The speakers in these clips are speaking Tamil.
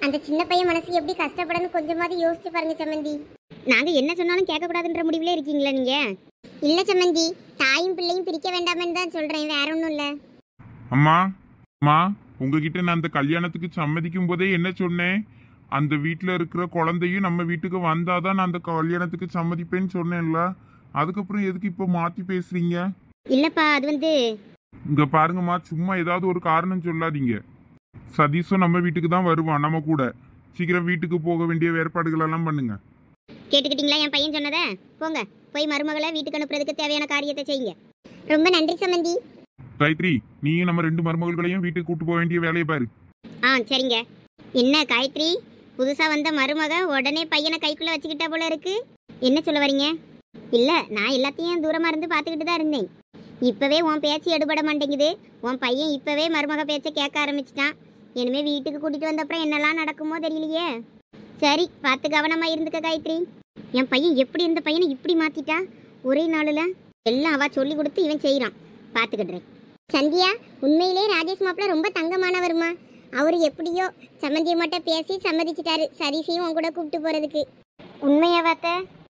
அந்த சின்ன பையன் மனசு எப்படி கஷ்டப்படன்னு கொஞ்சமாவது யோசிச்சு பாருங்க சம்மந்தி நாங்க என்ன சொன்னாலும் கேட்க கூடாதுன்ற முடிவுல இருக்கீங்களா நீங்க இல்ல சம்மந்தி தாயும் பிள்ளையும் பிரிக்க வேண்டாமன்னு தான் சொல்றேன் வேற ஒன்றும் இல்ல அம்மா அம்மா உங்ககிட்ட நான் அந்த கல்யாணத்துக்கு சம்மதிக்கும் போதே என்ன சொன்னேன் அந்த வீட்டில் இருக்கிற குழந்தையும் நம்ம வீட்டுக்கு வந்தாதான் நான் அந்த கல்யாணத்துக்கு சம்மதிப்பேன்னு சொன்னேன்ல அதுக்கப்புறம் எதுக்கு இப்போ மாத்தி பேசுறீங்க இல்லப்பா அது வந்து இங்க பாருங்கம்மா சும்மா ஏதாவது ஒரு காரணம் சொல்லாதீங்க சதீஷும் நம்ம வீட்டுக்கு தான் வருவான் நம்ம கூட சீக்கிரம் வீட்டுக்கு போக வேண்டிய ஏற்பாடுகள் எல்லாம் பண்ணுங்க கேட்டுக்கிட்டீங்களா என் பையன் சொன்னதை போங்க போய் மருமகளை வீட்டுக்கு அனுப்புறதுக்கு தேவையான காரியத்தை செய்யுங்க ரொம்ப நன்றி சம்மந்தி காயத்ரி நீயும் நம்ம ரெண்டு மருமகள்களையும் வீட்டுக்கு கூட்டு போக வேண்டிய வேலையை பாரு ஆ சரிங்க என்ன காயத்ரி புதுசா வந்த மருமக உடனே பையனை கைக்குள்ள வச்சுக்கிட்டா போல இருக்கு என்ன சொல்ல வரீங்க இல்ல நான் எல்லாத்தையும் தூரமா இருந்து பார்த்துக்கிட்டு தான் இருந்தேன் இப்பவே உன் பேச்சு எடுபட மாட்டேங்குது உன் பையன் இப்பவே மருமக பேச்ச கேட்க ஆரம்பிச்சிட்டான் இனிமே வீட்டுக்கு கூட்டிட்டு வந்த அப்புறம் என்னெல்லாம் நடக்குமோ தெரியலையே சரி பார்த்து கவனமா இருந்துக்க காயத்ரி என் பையன் எப்படி இருந்த பையனை இப்படி மாத்திட்டா ஒரே நாளுல எல்லாம் அவ சொல்லி கொடுத்து இவன் செய்யறான் பாத்துக்கிடுறேன் சந்தியா உண்மையிலே ராஜேஷ் மாப்பிள்ள ரொம்ப தங்கமானவருமா அவரு எப்படியோ சம்மந்தியை மட்டும் பேசி சம்மதிச்சிட்டாரு சரிசையும் உன் கூட கூப்பிட்டு போறதுக்கு உண்மையா பார்த்த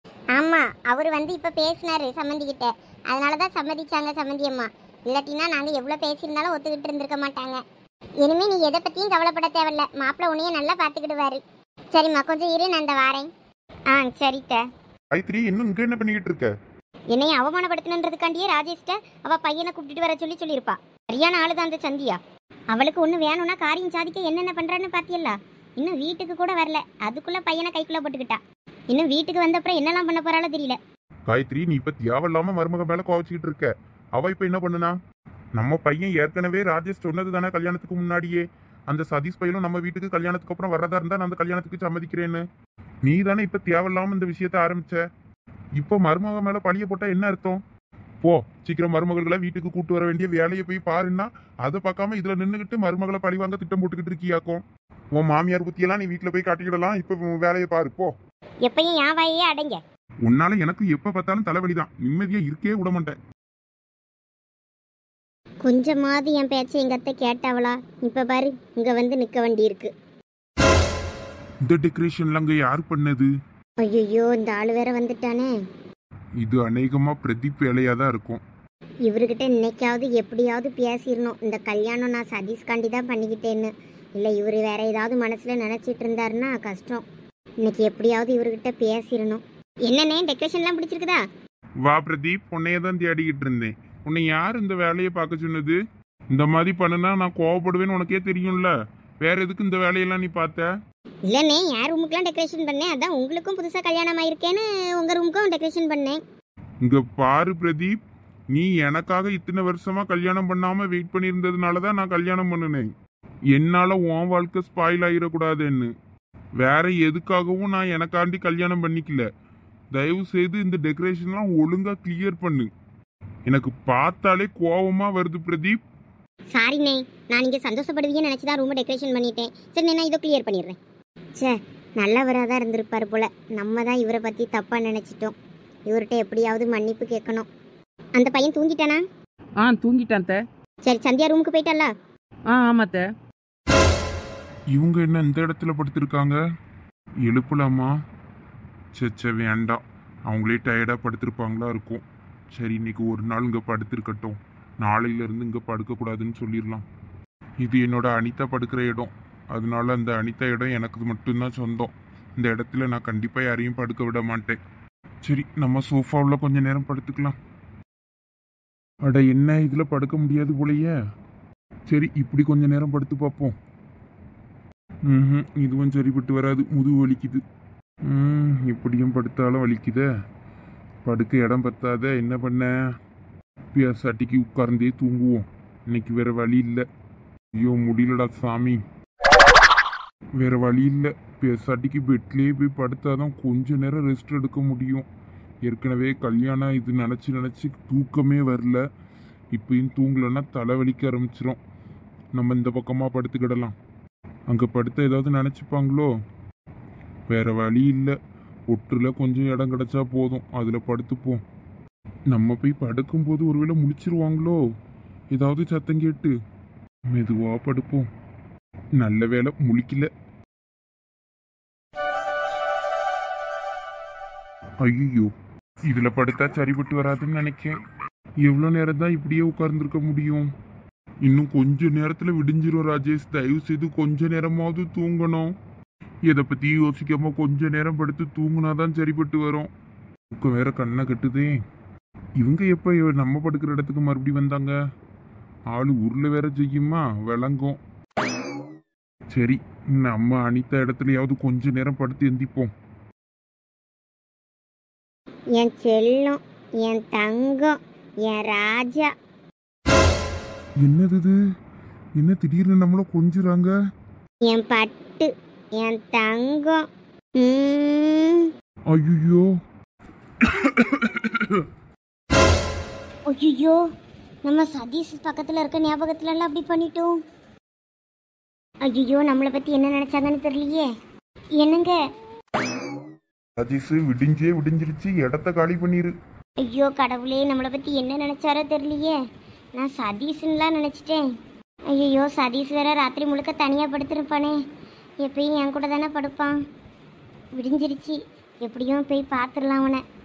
ஆமா அவர் வந்து இப்ப பேசினாரு சம்மந்தி கிட்ட அதனாலதான் சம்மதிச்சாங்க சம்மந்தி அம்மா இல்லாட்டினா நாங்க எவ்வளவு பேசியிருந்தாலும் ஒத்துக்கிட்டு இருந்திருக்க மாட்டாங்க இனிமே நீ எதை பத்தியும் கவலைப்பட தேவையில்ல மாப்பிள்ள உன்னைய நல்லா பாத்துக்கிடுவாரு சரிம்மா கொஞ்சம் இரு நான் இந்த வாரேன் ஆ சரித்த காயத்ரி இன்னும் இங்க என்ன பண்ணிக்கிட்டு இருக்க என்னைய அவமானப்படுத்தணுன்றதுக்காண்டியே ராஜேஷ்ட அவ பையனை கூப்பிட்டுட்டு வர சொல்லி சொல்லியிருப்பா சரியான ஆளுதான் அந்த சந்தியா அவளுக்கு ஒண்ணு வேணும்னா காரியம் சாதிக்க என்னென்ன பண்றான்னு பாத்தியல்ல இன்னும் வீட்டுக்கு கூட வரல அதுக்குள்ள பையனை கைக்குள்ள போட்டுக்கிட்டா இன்னும் வீட்டுக்கு வந்த அப்புறம் என்னெல்லாம் பண்ண போறாளோ தெரியல காயத்ரி நீ இப்ப தேவையில்லாம மருமக மேல கோவச்சுக்கிட்டு இருக்க அவ இப்ப என்ன பண்ணுனா நம்ம பையன் ஏற்கனவே ராஜேஷ் சொன்னது தானே கல்யாணத்துக்கு முன்னாடியே அந்த சதீஷ் பையனும் நம்ம வீட்டுக்கு கல்யாணத்துக்கு அப்புறம் வரதா இருந்தா நான் அந்த கல்யாணத்துக்கு சம்மதிக்கிறேன்னு நீ தானே இப்ப தேவையில்லாம இந்த விஷயத்த ஆரம்பிச்ச இப்போ மருமக மேல பழிய போட்டா என்ன அர்த்தம் போ சீக்கிரம் மருமகளை வீட்டுக்கு கூட்டு வர வேண்டிய வேலையை போய் பாருன்னா அதை பார்க்காம இதுல நின்னுகிட்டு மருமகளை பழி வாங்க திட்டம் போட்டுக்கிட்டு இருக்கியாக்கும் உன் மாமியார் புத்தியெல்லாம் நீ வீட்டுல போய் காட்டிக்கிடலாம் இப்ப உன் வேலையை பாரு போ எப்பயும் என் வாயே அடைங்க உன்னால எனக்கு எப்ப பார்த்தாலும் தலைவலிதான் நிம்மதியா இருக்கே விட மாட்டேன் கொஞ்சமாவது என் பேச்சை எங்க அத்தை கேட்டாவளா இப்ப பாரு இங்க வந்து நிக்க வேண்டி இருக்கு இந்த டெக்கரேஷன்ல அங்க யார் பண்ணது ஐயோ இந்த ஆளு வேற வந்துட்டானே இது அநேகமா பிரதீப் வேலையா தான் இருக்கும் இவர்கிட்ட இன்னைக்காவது எப்படியாவது பேசிடணும் இந்த கல்யாணம் நான் சதீஷ்காண்டி தான் பண்ணிக்கிட்டேன்னு இல்லை இவர் வேற ஏதாவது மனசில் நினச்சிட்டு இருந்தாருன்னா கஷ்டம் இன்னைக்கு எப்படியாவது இவர்கிட்ட பேசிடணும் என்னண்ணே டெக்கரேஷன்லாம் பிடிச்சிருக்குதா வா பிரதீப் உன்னைய தான் தேடிக்கிட்டு இருந்தேன் உன்னை யார் இந்த வேலையை பார்க்க சொன்னது இந்த மாதிரி பண்ணுனா நான் கோவப்படுவேன்னு உனக்கே தெரியும்ல வேற எதுக்கு இந்த வேலையெல்லாம் நீ பார்த்த இல்லைண்ணே என் ரூமுக்குலாம் டெக்கரேஷன் பண்ணேன் அதான் உங்களுக்கும் புதுசாக கல்யாணம் ஆயிருக்கேன்னு உங்கள் ரூமுக்கும் டெக்கரேஷன் பண்ணேன் இங்க பாரு பிரதீப் நீ எனக்காக இத்தனை வருஷமா கல்யாணம் பண்ணாம வெயிட் பண்ணியிருந்ததுனால தான் நான் கல்யாணம் பண்ணினேன் என்னால உன் வாழ்க்கை ஸ்பாயில் ஆயிடக்கூடாதுன்னு வேற எதுக்காகவும் நான் எனக்காண்டி கல்யாணம் பண்ணிக்கல தயவு செய்து இந்த டெக்கரேஷன்லாம் ஒழுங்கா கிளியர் பண்ணு எனக்கு பார்த்தாலே கோவமா வருது பிரதீப் சாரிண்ணே நான் இங்கே சந்தோஷப்படுவீங்கன்னு நினச்சி தான் ரூமை டெக்கரேஷன் பண்ணிட்டேன் சரி நான் இதை கிளியர் பண்ணிடுறேன் சே நல்லவராக தான் இருந்திருப்பார் போல நம்ம தான் இவரை பற்றி தப்பாக நினச்சிட்டோம் இவர்கிட்ட எப்படியாவது மன்னிப்பு கேட்கணும் அந்த பையன் தூங்கிட்டானா ஆ தூங்கிட்டான் அத்தை. சரி சந்தியா ரூமுக்கு போயிட்டாளா ஆ ஆமாத்த இவங்க என்ன இந்த இடத்துல படுத்திருக்காங்க எழுப்பலாமா சே வேண்டாம் அவங்களே டயர்டா படுத்திருப்பாங்களா இருக்கும் சரி இன்னைக்கு ஒரு நாள் இங்க படுத்திருக்கட்டும் நாளையில இருந்து இங்க படுக்க கூடாதுன்னு சொல்லிடலாம் இது என்னோட அனிதா படுக்கிற இடம் அதனால அந்த அனிதா இடம் எனக்கு மட்டும்தான் சொந்தம் இந்த இடத்துல நான் கண்டிப்பா யாரையும் படுக்க விட மாட்டேன் சரி நம்ம சோஃபாவில் கொஞ்ச நேரம் படுத்துக்கலாம் அட என்ன இதுல படுக்க முடியாது போலயே சரி இப்படி கொஞ்ச நேரம் படுத்து பார்ப்போம் ம் இதுவும் சரிப்பட்டு வராது முதுகு வலிக்குது ம் இப்படியும் படுத்தாலும் வலிக்குதே படுக்க இடம் பத்தாத என்ன பண்ண சட்டிக்கு உட்கார்ந்தே தூங்குவோம் இன்னைக்கு வேற வழி இல்லை ஐயோ முடியலடா சாமி வேற வழி இல்லை சட்டிக்கு பெட்லேயே போய் படுத்தாதான் கொஞ்ச நேரம் ரெஸ்ட் எடுக்க முடியும் ஏற்கனவே கல்யாணம் இது நினச்சி நினச்சி தூக்கமே வரல இப்பயும் தூங்கலைன்னா தலைவலிக்க ஆரம்பிச்சிரும் நம்ம இந்த பக்கமாக படுத்துக்கிடலாம் அங்கே படுத்த ஏதாவது நினச்சிப்பாங்களோ வேற வழி இல்லை ஒட்டுல கொஞ்சம் இடம் கிடைச்சா போதும் அதில் படுத்துப்போம் நம்ம போய் படுக்கும்போது ஒருவேளை முழிச்சிருவாங்களோ ஏதாவது சத்தம் கேட்டு மெதுவாக படுப்போம் நல்ல வேலை முழிக்கல ஐயோ இதுல படுத்தா சரிப்பட்டு வராதுன்னு நினைக்கேன் எவ்வளோ நேரம் தான் இப்படியே உட்கார்ந்துருக்க முடியும் இன்னும் கொஞ்ச நேரத்துல விடிஞ்சிரும் ராஜேஷ் தயவு செய்து கொஞ்ச நேரமாவது தூங்கணும் இதை பத்தி யோசிக்காம கொஞ்ச நேரம் படுத்து தூங்குனாதான் சரிப்பட்டு வரும் தூக்கம் வேற கண்ணை கட்டுதே இவங்க எப்ப இவ- நம்ம படுக்கிற இடத்துக்கு மறுபடியும் வந்தாங்க ஆளு உருள வேற செய்யுமா விளங்கும் சரி நம்ம அனிதா இடத்துலயாவது கொஞ்ச நேரம் படுத்து எந்திப்போம் என் செல்லம் என் தங்கம் என் ராஜா என்னது இது என்ன திடீர்னு நம்மள கொஞ்சுறாங்க என் பட்டு என் தங்கம் ம். ஐயோ ஐயோ நம்ம சதீஷ் பக்கத்துல இருக்க ஞாபகத்துல எல்லாம் அப்படி பண்ணிட்டோம் ஐயோ நம்மளை பத்தி என்ன நினைச்சாங்கன்னு தெரியலையே என்னங்க ராஜேஷ் விடிஞ்சே விடிஞ்சிருச்சு இடத்த காலி பண்ணிரு ஐயோ கடவுளே நம்மளை பத்தி என்ன நினைச்சாரோ தெரியலையே நான் சதீஷ்ன்னுலாம் நினைச்சிட்டேன் ஐயோ சதீஷ் வேற ராத்திரி முழுக்க தனியா படுத்திருப்பானே எப்பயும் என் கூட தானே படுப்பான் விடிஞ்சிருச்சு எப்படியும் போய் பார்த்துடலாம் அவனை